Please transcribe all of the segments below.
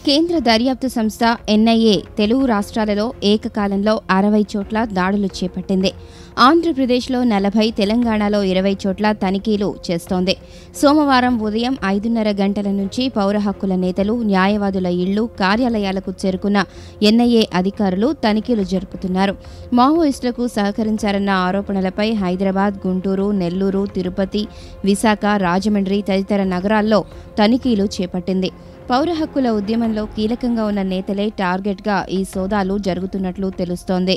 కేంద్ర దర్యాప్తు సంస్థ ఎన్ఐఏ తెలుగు రాష్ట్రాలలో ఏకకాలంలో అరవై చోట్ల దాడులు చేపట్టింది ఆంధ్రప్రదేశ్లో నలభై తెలంగాణలో ఇరవై చోట్ల తనిఖీలు చేస్తోంది సోమవారం ఉదయం ఐదున్నర గంటల నుంచి పౌర హక్కుల నేతలు న్యాయవాదుల ఇళ్లు కార్యాలయాలకు చేరుకున్న ఎన్ఐఏ అధికారులు తనిఖీలు జరుపుతున్నారు మావోయిస్టులకు సహకరించారన్న ఆరోపణలపై హైదరాబాద్ గుంటూరు నెల్లూరు తిరుపతి విశాఖ రాజమండ్రి తదితర నగరాల్లో తనిఖీలు చేపట్టింది పౌర హక్కుల ఉద్యమంలో కీలకంగా ఉన్న నేతలే టార్గెట్గా ఈ సోదాలు జరుగుతున్నట్లు తెలుస్తోంది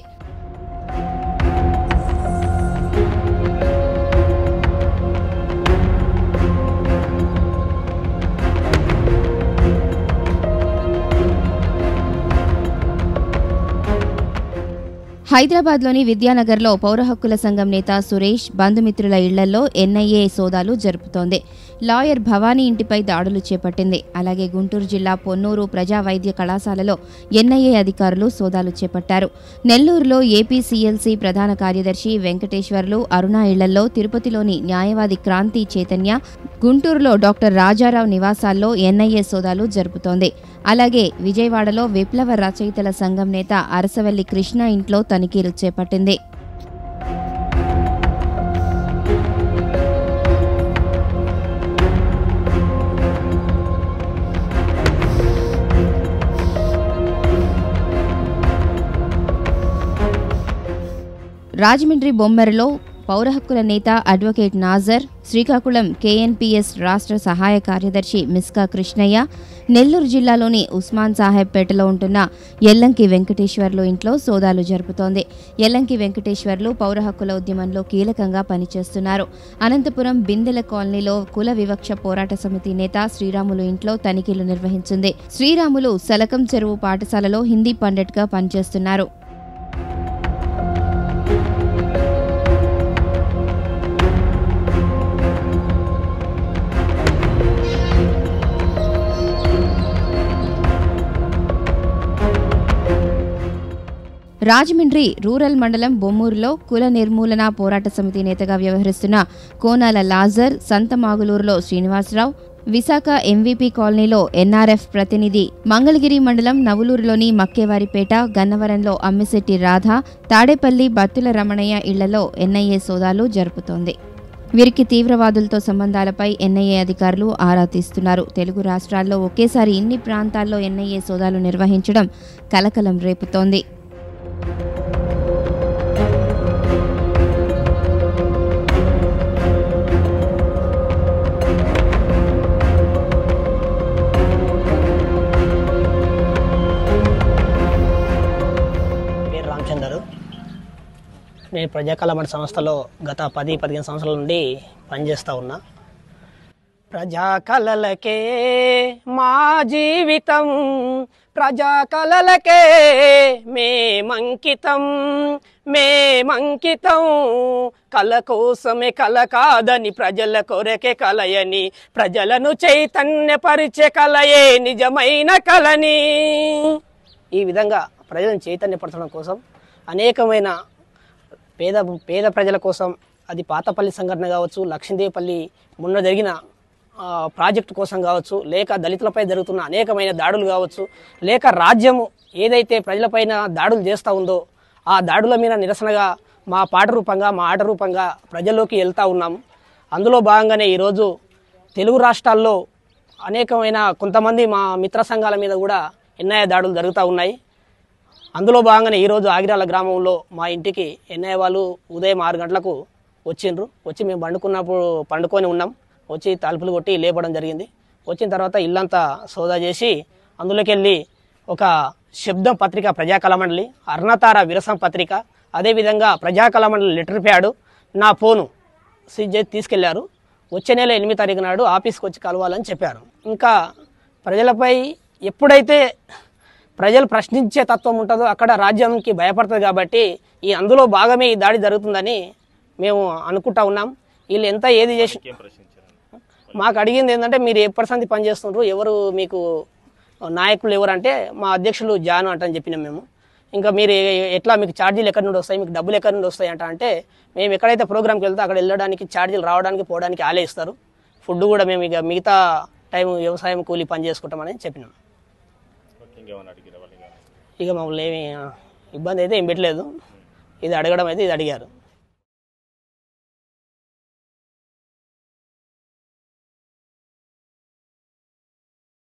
హైదరాబాద్లోని విద్యానగర్లో పౌర హక్కుల సంఘం నేత సురేష్ బంధుమిత్రుల ఇళ్లలో ఎన్ఐఏ సోదాలు జరుపుతోంది లాయర్ భవానీ ఇంటిపై దాడులు చేపట్టింది అలాగే గుంటూరు జిల్లా పొన్నూరు ప్రజా వైద్య కళాశాలలో ఎన్ఐఏ అధికారులు సోదాలు చేపట్టారు నెల్లూరులో ఏపీసీఎల్సీ ప్రధాన కార్యదర్శి వెంకటేశ్వర్లు అరుణ ఇళ్లలో తిరుపతిలోని న్యాయవాది క్రాంతి చైతన్య గుంటూరులో డాక్టర్ రాజారావు నివాసాల్లో ఎన్ఐఏ సోదాలు జరుపుతోంది అలాగే విజయవాడలో విప్లవ రచయితల సంఘం నేత అరసవల్లి కృష్ణ ఇంట్లో తనిఖీలు చేపట్టింది రాజమండ్రి బొమ్మెరలో పౌర హక్కుల నేత అడ్వకేట్ నాజర్ శ్రీకాకుళం కేఎన్పీఎస్ రాష్ట్ర సహాయ కార్యదర్శి మిస్కా కృష్ణయ్య నెల్లూరు జిల్లాలోని ఉస్మాన్ సాహెబ్ పేటలో ఉంటున్న ఎల్లంకి వెంకటేశ్వర్లు ఇంట్లో సోదాలు జరుపుతోంది ఎల్లంకి వెంకటేశ్వర్లు పౌర హక్కుల ఉద్యమంలో కీలకంగా పనిచేస్తున్నారు అనంతపురం బిందెల కాలనీలో కుల వివక్ష పోరాట సమితి నేత శ్రీరాములు ఇంట్లో తనిఖీలు నిర్వహించింది శ్రీరాములు సలకం చెరువు పాఠశాలలో హిందీ పండిట్గా పనిచేస్తున్నారు రాజమండ్రి రూరల్ మండలం బొమ్మూరులో కుల నిర్మూలన పోరాట సమితి నేతగా వ్యవహరిస్తున్న కోనాల లాజర్ సంతమాగులూరులో శ్రీనివాసరావు విశాఖ ఎంవీపీ కాలనీలో ఎన్ఆర్ఎఫ్ ప్రతినిధి మంగళగిరి మండలం నవులూరులోని మక్కేవారిపేట గన్నవరంలో అమ్మిశెట్టి రాధ తాడేపల్లి బత్తుల రమణయ్య ఇళ్లలో ఎన్ఐఏ సోదాలు జరుపుతోంది వీరికి తీవ్రవాదులతో సంబంధాలపై ఎన్ఐఏ అధికారులు ఆరా తీస్తున్నారు తెలుగు రాష్ట్రాల్లో ఒకేసారి ఇన్ని ప్రాంతాల్లో ఎన్ఐఏ సోదాలు నిర్వహించడం కలకలం రేపుతోంది పేరు రామచందరు నేను ప్రజాకళమణ సంస్థలో గత పది పదిహేను సంవత్సరాల నుండి పనిచేస్తూ ఉన్నా ప్రజాకళలకే మా జీవితం ప్రజాకళలకే మేమంకితం మేమంకితం కళ కోసమే కళ కాదని ప్రజల కొరకే కలయని ప్రజలను చైతన్యపరిచే కలయే నిజమైన కళని ఈ విధంగా ప్రజలను చైతన్యపరచడం కోసం అనేకమైన పేద పేద ప్రజల కోసం అది పాతపల్లి సంఘటన కావచ్చు లక్ష్మీదేవిపల్లి మొన్న జరిగిన ఆ, ప్రాజెక్టు కోసం కావచ్చు లేక దళితులపై జరుగుతున్న అనేకమైన దాడులు కావచ్చు లేక రాజ్యము ఏదైతే ప్రజలపైన దాడులు చేస్తూ ఉందో ఆ దాడుల మీద నిరసనగా మా పాట రూపంగా మా ఆట రూపంగా ప్రజల్లోకి వెళ్తూ ఉన్నాము అందులో భాగంగానే ఈరోజు తెలుగు రాష్ట్రాల్లో అనేకమైన కొంతమంది మా మిత్ర సంఘాల మీద కూడా ఎన్ఐఏ దాడులు జరుగుతూ ఉన్నాయి అందులో భాగంగానే ఈరోజు ఆగిరాల గ్రామంలో మా ఇంటికి ఎన్ఐఏ వాళ్ళు ఉదయం ఆరు గంటలకు వచ్చిండ్రు వచ్చి మేము పండుకున్నప్పుడు పండుకొని ఉన్నాం వచ్చి తలుపులు కొట్టి లేపడం జరిగింది వచ్చిన తర్వాత ఇల్లంతా సోదా చేసి అందులోకి వెళ్ళి ఒక శబ్దం పత్రిక ప్రజాకళమండలి అర్ణతార విరసం పత్రిక అదేవిధంగా ప్రజాకళమండలి లెటర్ ప్యాడు నా ఫోను సీజ్ చేసి తీసుకెళ్లారు వచ్చే నెల ఎనిమిది తారీఖు నాడు ఆఫీస్కి వచ్చి కలవాలని చెప్పారు ఇంకా ప్రజలపై ఎప్పుడైతే ప్రజలు ప్రశ్నించే తత్వం ఉంటుందో అక్కడ రాజ్యంకి భయపడుతుంది కాబట్టి ఈ అందులో భాగమే ఈ దాడి జరుగుతుందని మేము అనుకుంటా ఉన్నాం వీళ్ళు ఎంత ఏది చేసి మాకు అడిగింది ఏంటంటే మీరు ఏ పర్సెంట్ పని చేస్తుండ్రు ఎవరు మీకు నాయకులు ఎవరంటే మా అధ్యక్షులు జాను అంటని చెప్పినాం మేము ఇంకా మీరు ఏ- ఎట్లా మీకు ఛార్జీలు ఎక్కడి నుండి వస్తాయి మీకు డబ్బులు ఎక్కడి నుండి వస్తాయి అంట అంటే మేము ఎక్కడైతే ప్రోగ్రామ్కి వెళ్తే అక్కడ వెళ్ళడానికి ఛార్జీలు రావడానికి పోవడానికి ఆలే ఇస్తారు ఫుడ్ కూడా మేము ఇక మిగతా టైం వ్యవసాయం కూలీ పని చేసుకుంటామని చెప్పినాం ఇంకేమైనా అడిగిరా వాళ్ళు ఇక? ఇక మమ్మల్ని ఏమి ఆ, ఇబ్బంది అయితే ఏం పెట్టలేదు ఇది అడగడం అయితే ఇది అడిగారు